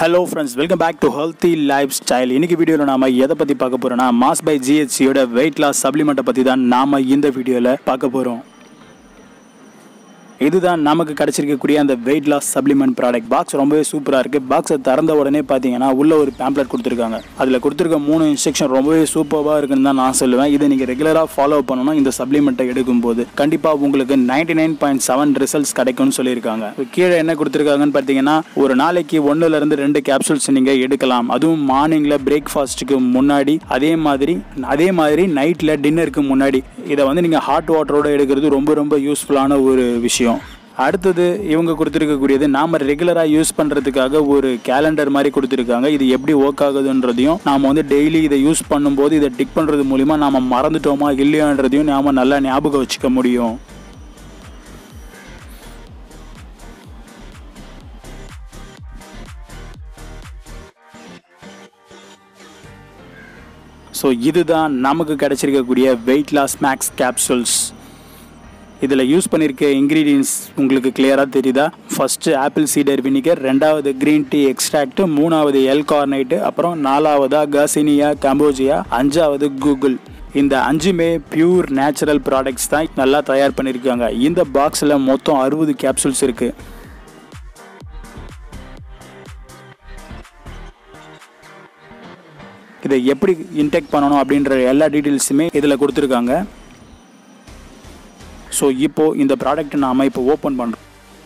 hello friends welcome back to healthy lifestyle இன்னைக்கு வீடியோவில் நாம எதை பற்றி பார்க்க போறோம்னா மாஸ் பை ஜிஹெச்சியோட வெயிட் லாஸ் சப்ளிமெண்ட்டை பற்றி தான் நாம இந்த வீடியோவில் பார்க்க போகிறோம் இதுதான் நமக்கு கிடைச்சிருக்கக்கூடிய அந்த weight loss supplement product box ரொம்பவே சூப்பராக இருக்குது பாக்ஸை திறந்த உடனே பார்த்தீங்கன்னா உள்ள ஒரு பேம்ப்ளெட் கொடுத்துருக்காங்க அதில் கொடுத்துருக்க மூணு இன்ஸ்ட்ரக்ஷன் ரொம்பவே சூப்பராக இருக்குன்னு தான் நான் சொல்லுவேன் இதை நீங்கள் ரெகுலராக ஃபாலோ பண்ணணும் இந்த சப்ளிமெண்ட்டை எடுக்கும்போது கண்டிப்பாக உங்களுக்கு ninety nine point seven results கிடைக்கும்னு சொல்லியிருக்காங்க கீழே என்ன கொடுத்துருக்காங்கன்னு பார்த்தீங்கன்னா ஒரு நாளைக்கு ஒன்றுலேருந்து ரெண்டு கேப்சூல்ஸ் நீங்கள் எடுக்கலாம் அதுவும் மார்னிங்கில் பிரேக்ஃபாஸ்ட்டுக்கு முன்னாடி அதே மாதிரி அதே மாதிரி நைட்டில் டின்னருக்கு முன்னாடி இதை வந்து நீங்கள் ஹாட் வாட்டரோட எடுக்கிறது ரொம்ப ரொம்ப யூஸ்ஃபுல்லான ஒரு விஷயம் அடுத்தது இவங்க கொடுத்துருக்கக்கூடியது நாம் ரெகுலராக யூஸ் பண்ணுறதுக்காக ஒரு கேலண்டர் மாதிரி கொடுத்துருக்காங்க இது எப்படி ஒர்க் ஆகுதுன்றதையும் நாம் வந்து டெய்லி இதை யூஸ் பண்ணும்போது இதை டிக் பண்ணுறது மூலிமா நாம் மறந்துட்டோமா இல்லையான்றதையும் நாம் நல்லா ஞாபகம் வச்சுக்க முடியும் ஸோ இதுதான் நமக்கு கிடைச்சிருக்கக்கூடிய வெயிட் லாஸ் மேக்ஸ் கேப்சூல்ஸ் இதில் யூஸ் பண்ணியிருக்க இன்க்ரீடியன்ஸ் உங்களுக்கு கிளியராக தெரியுதா ஃபஸ்ட்டு ஆப்பிள் சீடர் வினிகர் ரெண்டாவது க்ரீன் டீ எக்ஸ்ட்ராக்ட் மூணாவது எல் கார்னைட்டு அப்புறம் நாலாவதா கசினியா கம்போஜியா அஞ்சாவது கூகுள் இந்த அஞ்சுமே பியூர் நேச்சுரல் ப்ராடக்ட்ஸ் தான் நல்லா தயார் பண்ணியிருக்காங்க இந்த பாக்ஸில் மொத்தம் அறுபது கேப்சூல்ஸ் இருக்குது இதை எப்படி இன்டெக்ட் பண்ணணும் அப்படின்ற எல்லா டீட்டெயில்ஸுமே இதில் கொடுத்துருக்காங்க ஸோ இப்போது இந்த ப்ராடக்ட் நாம் இப்போ ஓப்பன் பண்ணுறோம்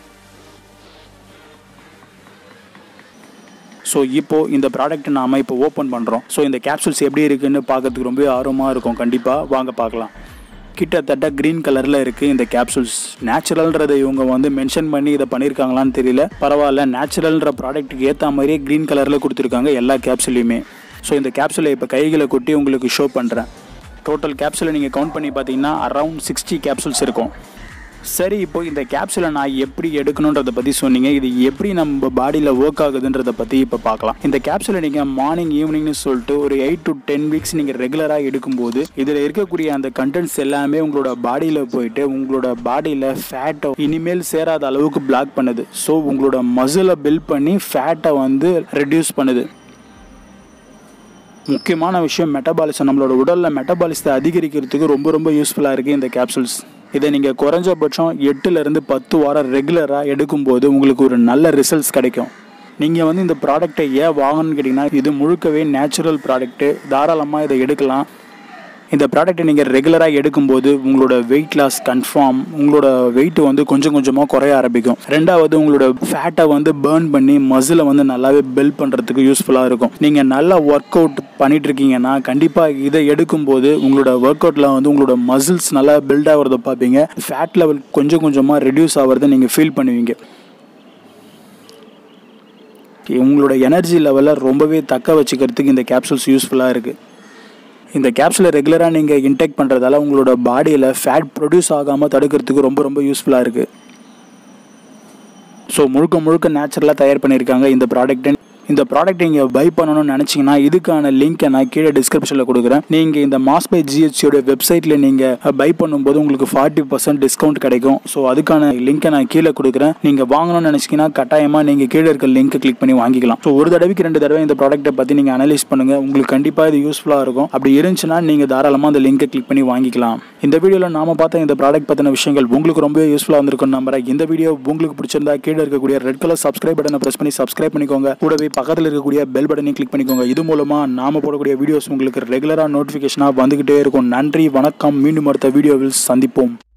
ஸோ இப்போது இந்த ப்ராடக்ட் நாம் இப்போ ஓப்பன் பண்ணுறோம் ஸோ இந்த கேப்சூல்ஸ் எப்படி இருக்குன்னு பார்க்கறதுக்கு ரொம்ப ஆர்வமாக இருக்கும் கண்டிப்பாக வாங்க பார்க்கலாம் கிட்டத்தட்ட க்ரீன் கலரில் இருக்குது இந்த கேப்சூல்ஸ் நேச்சுரல்ன்றதை இவங்க வந்து மென்ஷன் பண்ணி இதை பண்ணியிருக்காங்களான்னு தெரியல பரவாயில்ல நேச்சுரல்ன்ற ப்ராடக்ட்டுக்கு ஏற்ற மாதிரியே க்ரீன் கலரில் கொடுத்துருக்காங்க எல்லா கேப்சூலையுமே ஸோ இந்த கேப்சூலை இப்போ கைகளை கொட்டி உங்களுக்கு ஷோ பண்ணுறேன் டோட்டல் கேப்சூலை நீங்கள் கவுண்ட் பண்ணி பார்த்தீங்கன்னா அரவுண்ட் சிக்ஸ்டி கேப்சூல்ஸ் இருக்கும் சரி இப்போ இந்த கேப்சூலை நான் எப்படி எடுக்கணுன்றதை பற்றி சொன்னீங்க இது எப்படி நம்ம பாடியில் ஒர்க் ஆகுதுன்றதை பற்றி இப்போ பார்க்கலாம் இந்த கேப்சூலை நீங்கள் மார்னிங் ஈவினிங்னு சொல்லிட்டு ஒரு எயிட் டு டென் வீக்ஸ் நீங்கள் ரெகுலராக எடுக்கும்போது இதில் இருக்கக்கூடிய அந்த கண்டென்ட்ஸ் எல்லாமே உங்களோட பாடியில் போயிட்டு உங்களோட பாடியில் ஃபேட்டை இனிமேல் சேராத அளவுக்கு பிளாக் பண்ணுது ஸோ உங்களோட மசிலை பில்ட் பண்ணி ஃபேட்டை வந்து ரெடியூஸ் பண்ணுது முக்கியமான விஷயம் மெட்டபாலிசம் நம்மளோட உடலில் மெட்டபாலிசத்தை அதிகரிக்கிறதுக்கு ரொம்ப ரொம்ப யூஸ்ஃபுல்லாக இருக்குது இந்த கேப்சூல்ஸ் இதை நீங்கள் குறைஞ்சபட்சம் எட்டுலேருந்து பத்து வாரம் ரெகுலராக எடுக்கும்போது உங்களுக்கு ஒரு நல்ல ரிசல்ட்ஸ் கிடைக்கும் நீங்கள் வந்து இந்த ப்ராடக்டை ஏன் வாங்கணும்னு கேட்டிங்கன்னா இது முழுக்கவே நேச்சுரல் ப்ராடக்ட்டு தாராளமாக இதை எடுக்கலாம் இந்த ப்ராடக்ட்டை நீங்கள் ரெகுலராக எடுக்கும்போது உங்களோட வெயிட் லாஸ் கன்ஃபார்ம் உங்களோட வெயிட் வந்து கொஞ்சம் கொஞ்சமாக குறைய ஆரம்பிக்கும் ரெண்டாவது உங்களோட ஃபேட்டை வந்து பேர்ன் பண்ணி மசிலை வந்து நல்லாவே பில்ட் பண்ணுறதுக்கு யூஸ்ஃபுல்லாக இருக்கும் நீங்கள் நல்லா ஒர்க் அவுட் பண்ணிட்டு இருக்கீங்கன்னா கண்டிப்பாக இதை எடுக்கும்போது உங்களோட ஒர்க் அவுட்டில் வந்து உங்களோட மசில்ஸ் நல்லா பில்ட் ஆகிறத பார்ப்பீங்க ஃபேட் லெவல் கொஞ்சம் கொஞ்சமாக ரெடியூஸ் ஆகிறத நீங்கள் ஃபீல் பண்ணுவீங்க உங்களோட எனர்ஜி லெவலை ரொம்பவே தக்க வச்சுக்கிறதுக்கு இந்த கேப்சூல்ஸ் யூஸ்ஃபுல்லாக இருக்குது இந்த கேப்சூலை ரெகுலராக நீங்கள் இன்டேக் பண்ணுறதால உங்களோட பாடியில் ஃபேட் ப்ரொடியூஸ் ஆகாமல் தடுக்கிறதுக்கு ரொம்ப ரொம்ப யூஸ்ஃபுல்லாக இருக்குது ஸோ முழுக்க முழுக்க நேச்சுரலாக தயார் பண்ணியிருக்காங்க இந்த ப்ராடக்ட்டை இந்த ப்ராடக்ட் நீங்கள் பை பண்ணணும்னு நினச்சிங்கன்னா இதுக்கான லிங்க்கை நான் கீழே டிஸ்கிரிப்ஷனில் கொடுக்குறேன் நீங்கள் இந்த மாஸ் பை ஜிஹெச்சியோட வெப்சைட்டில் நீங்கள் பை பண்ணும்போது உங்களுக்கு ஃபார்ட்டி பர்சன்ட் டிஸ்கவுண்ட் கிடைக்கும் ஸோ அதுக்கான லிங்க்கை நான் கீழே கொடுக்குறேன் நீங்கள் வாங்கணும்னு நினச்சிங்கன்னா கட்டாயமாக நீங்கள் கீழே இருக்க லிங்க்கை கிளிக் பண்ணி வாங்கிக்கலாம் ஸோ ஒரு தடவைக்கு ரெண்டு தடவை இந்த ப்ராடக்ட்டை பற்றி நீங்கள் அனலைஸ் பண்ணுங்கள் உங்களுக்கு கண்டிப்பாக இது யூஸ்ஃபுல்லாக இருக்கும் அப்படி இருந்துச்சுன்னா நீங்கள் தாராளமாக அந்த லிங்கை கிளிக் பண்ணி வாங்கிக்கலாம் இந்த வீடியோவில் நாம பார்த்த இந்த ப்ராடக்ட் பற்றின விஷயங்கள் உங்களுக்கு ரொம்பவே யூஸ்ஃபுல்லாக இருந்திருக்கும் நம்புறேன் இந்த வீடியோ உங்களுக்கு பிடிச்சிருந்தா கீழே இருக்கக்கூடிய ரெட் கலர் சப்ஸ்கிரைப் பட்டனை ப்ரெஸ் பண்ணி சப்ஸ்கிரைப் பண்ணிக்கோங்க கூடவே பக்கத்தில் இருக்கக்கூடிய பெல் பட்டனையும் கிளிக் பண்ணிக்கோங்க இது மூலமாக நாம போடக்கூடிய வீடியோஸ் உங்களுக்கு ரெகுலராக நோட்டிஃபிகேஷனாக வந்துகிட்டே இருக்கும் நன்றி வணக்கம் மீண்டும் அடுத்த வீடியோவில் சந்திப்போம்